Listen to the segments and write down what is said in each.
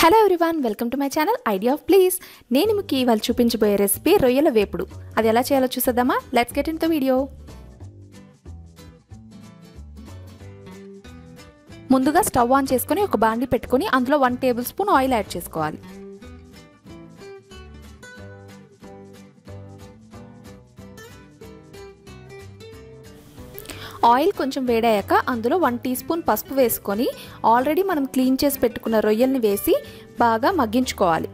hello everyone welcome to my channel idea of please నేను మీకు ఇవాళ చూపించబోయే రెసిపీ రొయ్యల వేపుడు అది ఎలా చేయాలో చూసేద్దామా let's get in the video ముందుగా స్టవ్ ఆన్ చేసుకొని ఒక బాండి పెట్టుకొని అందులో one tablespoon oil add చేసుకోవాలి ఆయిల్ కొంచెం వేడయ్యాక అందులో వన్ టీ స్పూన్ పసుపు వేసుకొని ఆల్రెడీ మనం క్లీన్ చేసి పెట్టుకున్న రొయ్యల్ని వేసి బాగా మగ్గించుకోవాలి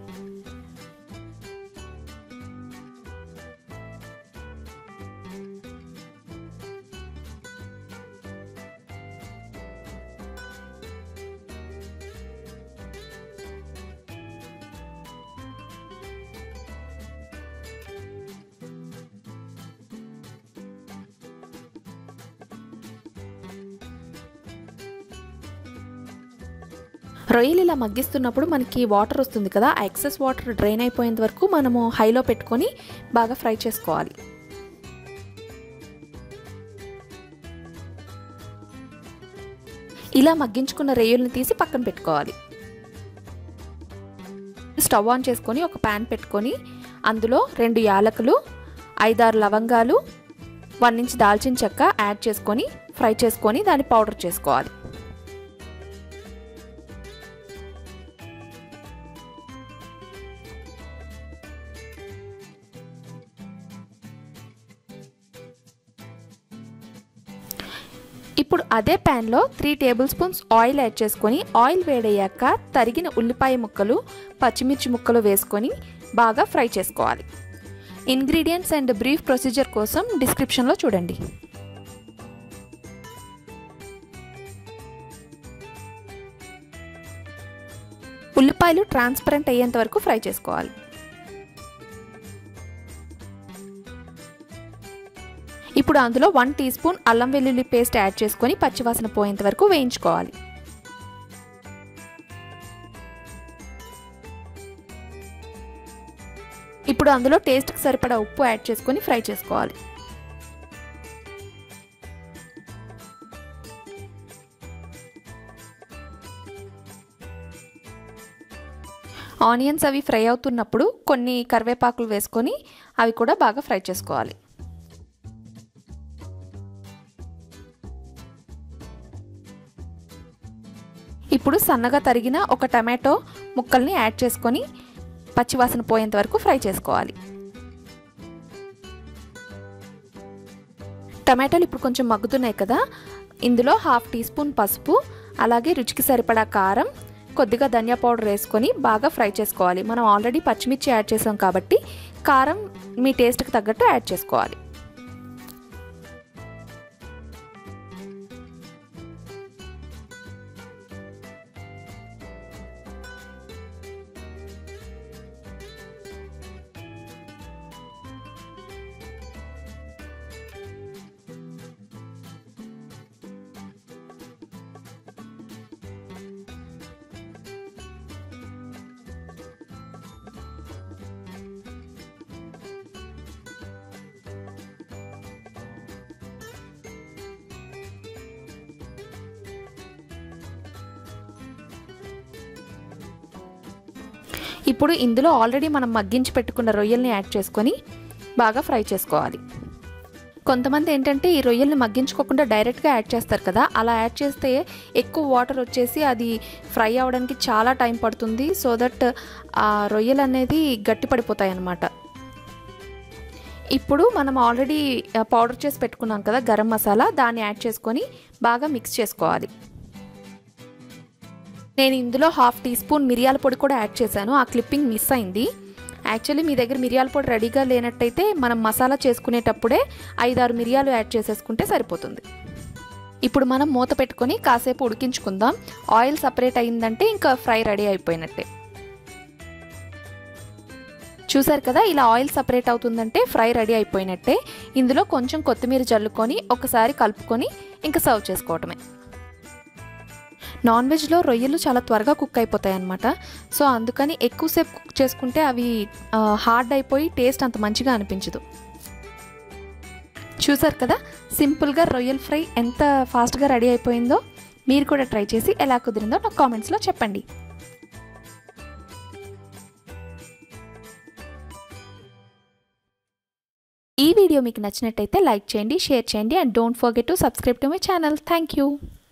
రొయ్యలు ఇలా మగ్గిస్తున్నప్పుడు మనకి వాటర్ వస్తుంది కదా ఆ ఎక్సెస్ వాటర్ డ్రైన్ అయిపోయేంత వరకు మనము హైలో పెట్టుకొని బాగా ఫ్రై చేసుకోవాలి ఇలా మగ్గించుకున్న రొయ్యల్ని తీసి పక్కన పెట్టుకోవాలి స్టవ్ ఆన్ చేసుకొని ఒక ప్యాన్ పెట్టుకొని అందులో రెండు యాలకులు ఐదారు లవంగాలు వన్ ఇంచ్ దాల్చిన చెక్క యాడ్ చేసుకొని ఫ్రై చేసుకొని దాన్ని పౌడర్ చేసుకోవాలి ఇప్పుడు అదే ప్యాన్లో three tablespoons oil add చేసుకొని ఆయిల్ వేడయ్యాక తరిగిన ఉల్లిపాయ ముక్కలు పచ్చిమిర్చి ముక్కలు వేసుకొని బాగా ఫ్రై చేసుకోవాలి ఇంగ్రీడియంట్స్ అండ్ బ్రీఫ్ ప్రొసీజర్ కోసం డిస్క్రిప్షన్లో చూడండి ఉల్లిపాయలు ట్రాన్స్పరెంట్ అయ్యేంత వరకు ఫ్రై చేసుకోవాలి ఇప్పుడు అందులో వన్ టీ స్పూన్ అల్లం వెల్లుల్లి పేస్ట్ యాడ్ చేసుకొని పచ్చివాసన పోయేంత వరకు వేయించుకోవాలి ఇప్పుడు అందులో టేస్ట్కి సరిపడా ఉప్పు యాడ్ చేసుకొని ఫ్రై చేసుకోవాలి ఆనియన్స్ అవి ఫ్రై అవుతున్నప్పుడు కొన్ని కరివేపాకులు వేసుకొని అవి కూడా బాగా ఫ్రై చేసుకోవాలి ఇప్పుడు సన్నగా తరిగిన ఒక టమాటో ముక్కల్ని యాడ్ చేసుకొని పచ్చివాసన పోయేంత వరకు ఫ్రై చేసుకోవాలి టమాటాలు ఇప్పుడు కొంచెం మగ్గుతున్నాయి కదా ఇందులో హాఫ్ టీ స్పూన్ పసుపు అలాగే రుచికి సరిపడా కారం కొద్దిగా ధనియా పౌడర్ వేసుకొని బాగా ఫ్రై చేసుకోవాలి మనం ఆల్రెడీ పచ్చిమిర్చి యాడ్ చేసాం కాబట్టి కారం మీ టేస్ట్కి తగ్గట్టు యాడ్ చేసుకోవాలి ఇప్పుడు ఇందులో ఆల్రెడీ మనం మగ్గించి పెట్టుకున్న రొయ్యల్ని యాడ్ చేసుకొని బాగా ఫ్రై చేసుకోవాలి కొంతమంది ఏంటంటే ఈ రొయ్యల్ని మగ్గించుకోకుండా డైరెక్ట్గా యాడ్ చేస్తారు కదా అలా యాడ్ చేస్తే ఎక్కువ వాటర్ వచ్చేసి అది ఫ్రై అవ్వడానికి చాలా టైం పడుతుంది సో దట్ ఆ రొయ్యలు అనేది గట్టి పడిపోతాయి అన్నమాట ఇప్పుడు మనం ఆల్రెడీ పౌడర్ చేసి పెట్టుకున్నాం కదా గరం మసాలా దాన్ని యాడ్ చేసుకొని బాగా మిక్స్ చేసుకోవాలి నేను ఇందులో హాఫ్ టీ స్పూన్ మిరియాల పొడి కూడా యాడ్ చేశాను ఆ క్లిప్పింగ్ మిస్ అయింది యాక్చువల్లీ మీ దగ్గర మిరియాల పొడి రెడీగా లేనట్టయితే మనం మసాలా చేసుకునేటప్పుడే ఐదారు మిరియాలు యాడ్ చేసేసుకుంటే సరిపోతుంది ఇప్పుడు మనం మూత పెట్టుకొని కాసేపు ఉడికించుకుందాం ఆయిల్ సపరేట్ అయిందంటే ఇంకా ఫ్రై రెడీ అయిపోయినట్టే చూసారు కదా ఇలా ఆయిల్ సపరేట్ అవుతుందంటే ఫ్రై రెడీ అయిపోయినట్టే ఇందులో కొంచెం కొత్తిమీర జల్లుకొని ఒకసారి కలుపుకొని ఇంకా సర్వ్ చేసుకోవటమే నాన్ వెజ్లో రొయ్యలు చాలా త్వరగా కుక్ అయిపోతాయి అనమాట సో అందుకని ఎక్కువసేపు కుక్ చేసుకుంటే అవి హార్డ్ అయిపోయి టేస్ట్ అంత మంచిగా అనిపించదు చూసారు కదా సింపుల్గా రొయ్యల్ ఫ్రై ఎంత ఫాస్ట్గా రెడీ అయిపోయిందో మీరు కూడా ట్రై చేసి ఎలా కుదిరిందో నాకు కామెంట్స్లో చెప్పండి వీడియో మీకు నచ్చినట్టయితే లైక్ చేయండి షేర్ చేయండి and don't forget to subscribe to my channel thank you